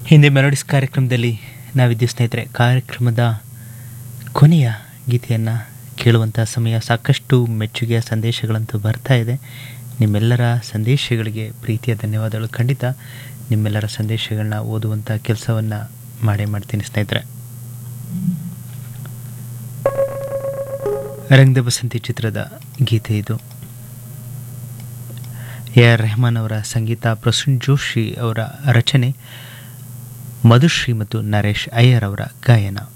ಹಿಂದೆ ಮೆಲೋಡಿಸ್ ಕಾರ್ಯಕ್ರಮದಲ್ಲಿ ನಾವಿದ್ದೀವಿ ಸ್ನೇಹಿತರೆ ಕಾರ್ಯಕ್ರಮದ ಕೊನೆಯ ಗೀತೆಯನ್ನು ಕೇಳುವಂಥ ಸಮಯ ಸಾಕಷ್ಟು ಮೆಚ್ಚುಗೆಯ ಸಂದೇಶಗಳಂತೂ ಬರ್ತಾ ಇದೆ ನಿಮ್ಮೆಲ್ಲರ ಸಂದೇಶಗಳಿಗೆ ಪ್ರೀತಿಯ ಧನ್ಯವಾದಗಳು ಖಂಡಿತ ನಿಮ್ಮೆಲ್ಲರ ಸಂದೇಶಗಳನ್ನ ಓದುವಂಥ ಕೆಲಸವನ್ನು ಮಾಡೇ ಮಾಡ್ತೀನಿ ಸ್ನೇಹಿತರೆ ರಂಗದ ಬಸಂತಿ ಚಿತ್ರದ ಗೀತೆ ಇದು ಎ ಆರ್ ರೆಹಮಾನ್ ಅವರ ಸಂಗೀತ ಪ್ರಸೂನ್ ಜೋಶಿ ಅವರ ರಚನೆ ಮಧುಶ್ರೀ ಮತ್ತು ನರೇಶ್ ಅಯ್ಯರ್ ಅವರ ಗಾಯನ